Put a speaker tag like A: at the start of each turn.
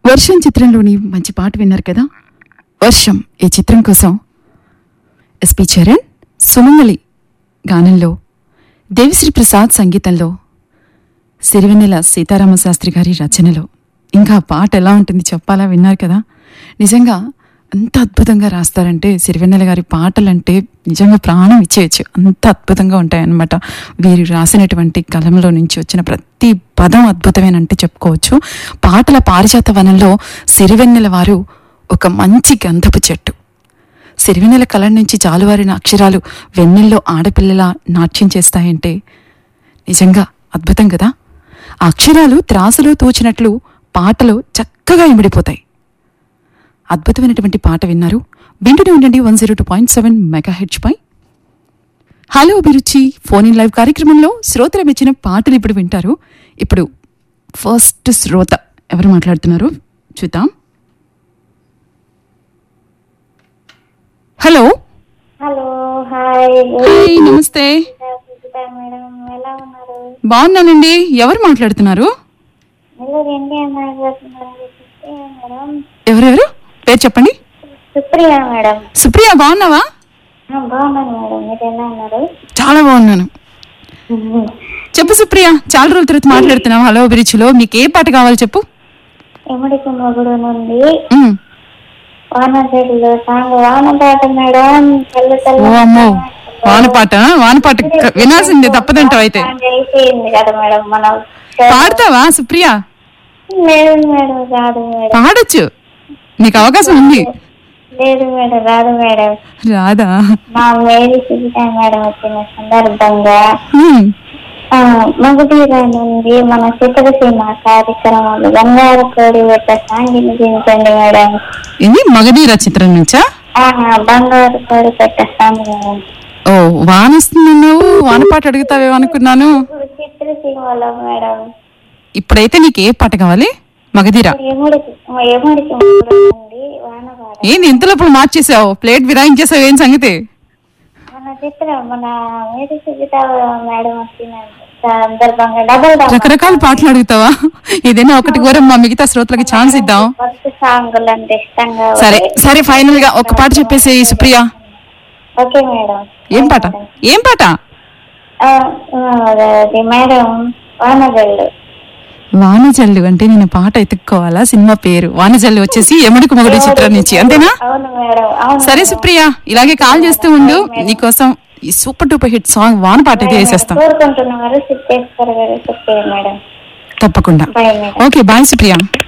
A: వర్షం చిత్రంలోని మంచి పాట విన్నారు కదా వర్షం ఈ చిత్రం కోసం ఎస్పి చరణ్ సుమంగలి గానంలో దేవిశ్రీ ప్రసాద్ సంగీతంలో సిరివెన్నెల సీతారామ శాస్త్రి గారి రచనలో ఇంకా పాట ఎలా ఉంటుంది చెప్పాలా విన్నారు కదా నిజంగా అంత అద్భుతంగా రాస్తారంటే సిరివెన్నెల గారి పాటలంటే నిజంగా ప్రాణం ఇచ్చేయచ్చు అంత అద్భుతంగా ఉంటాయన్నమాట వీరు రాసినటువంటి కలంలో నుంచి వచ్చిన ప్రతి పదం అద్భుతమేనంటే చెప్పుకోవచ్చు పాటల పారిజాత వనంలో సిరివెన్నెల వారు ఒక మంచి గంధపు చెట్టు సిరివెన్నెల కలం నుంచి జాలువారిన అక్షరాలు వెన్నెల్లో ఆడపిల్లలా నాట్యం చేస్తాయంటే నిజంగా అద్భుతం కదా ఆ అక్షరాలు త్రాసులో తోచినట్లు పాటలో చక్కగా ఇమిడిపోతాయి అద్భుతమైనటువంటి పాట విన్నారు వింటూనే ఉండండి one zero two point seven megahertz పై హలో అభిరుచి ఫోన్ ఇన్ లైవ్ కార్యక్రమంలో శ్రోతలు మెచ్చిన పాటలు ఇప్పుడు వింటారు ఇప్పుడు ఫస్ట్ శ్రోత ఎవరు మాట్లాడుతున్నారు చూద్దాం హలో
B: హలో హాయ్
A: హాయ్ నమస్తే
B: సుజిత మేడం ఎలా ఉన్నారు
A: బాగున్నానండి ఎవరు మాట్లాడుతున్నారు
B: నెల్లూరు ఇండియా మాట్లాడుతున్నారు సుప్రియ మేడం
A: ఎవరెవరు పేరు చెప్పండి
B: సుప్రియ మేడం
A: సుప్రియ బాగున్నావా
B: ఆ, బాగున్నాను మేడం మీరు ఎలా ఉన్నారు
A: చాలా బాగున్నాను చెప్పు సుప్రియ చాలా రోజుల తర్వాత మాట్లాడుతున్నాం హలో అభిరుచిలో మీకు ఏ పాట కావాలి చెప్పు
B: ఎముడికి మొగుడు నుండి
A: ఉమ్.
B: వానదేవులు సాంగ్ వాన పాట మేడం తెల్ల
A: ఓ అమ్మో వాన పాట వాన పాట క- వినాల్సిందే తప్పదంటావు అయితే
B: అయిపోయింది కదా మేడం మనం
A: పాడతావా సుప్రియ
B: లేదు మేడం రాదు మేడం
A: పాడొచ్చు నీకు అవకాశం ఉంది
B: లేదు మేడం రాదు మేడం
A: రాదా
B: మా మేరీ సుజిత మేడం వచ్చిన సందర్భంగా
A: ఉమ్.
B: ఆ, మగధీర నుండి మన చిత్రసీమ కార్యక్రమాలు బంగారు కోడి యొక్క సాంగ్ వినిపించండి మేడం
A: ఇది మగధీర చిత్రం నుంచా
B: ఆహా బంగారు కోడి పెట్ట సాంగ్ మేడం
A: ఓ వాన వస్తుందన్నావు వాన పాట అడుగుతావేమో అనుకున్నాను
B: ఇప్పుడు చిత్రసీమలో మేడం
A: ఇప్పుడైతే నీకు ఏ పాట కావాలి మగధీర
B: ఎముడికి ఎముడికి మూడు నుండి వానపాడ
A: ఏంది ఇంతలోపల మార్చేసావు ప్లేట్ విరాయించేసావు ఏం సంగతి
B: మన చిత్రం మన మేరీ సుజిత మేడం వచ్చిన సందర్భంగా డబల్
A: రకరకాల పాటలు అడుగుతావా ఏదైనా ఒకటి కోరమ్మా మిగతా శ్రోతలకి ఛాన్స్ ఇద్దాం
B: ఫస్ట్ సాంగులు అంటే ఇష్టంగా
A: సరే సరే ఫైనల్ గా ఒక పాట చెప్పేసి సుప్రియ
B: ఓకే మేడం
A: ఏం పాట ఏం పాట
B: ఆ, ఆ, అది మేడం వానగళ్ళు
A: వానజల్లు అంటే నేను పాట ఎత్తుక్కోవాలా సినిమా పేరు వానజల్లు వచ్చేసి ఎముడికి మొగుడు చిత్రం నుంచి అంతేనా
B: అవును మేడం అవును
A: సరే సుప్రియ ఇలాగే కాల్ చేస్తూ ఉండు నీకోసం ఈ సూపర్ డూపర్ హిట్ సాంగ్ వాన పాట అయితే వేసేస్తాం
B: కోరుకుంటున్నారు సిద్ధేశ్వర్ గారు చెప్పారు మేడం
A: తప్పకుండా
B: bye madam
A: okay bye Supriya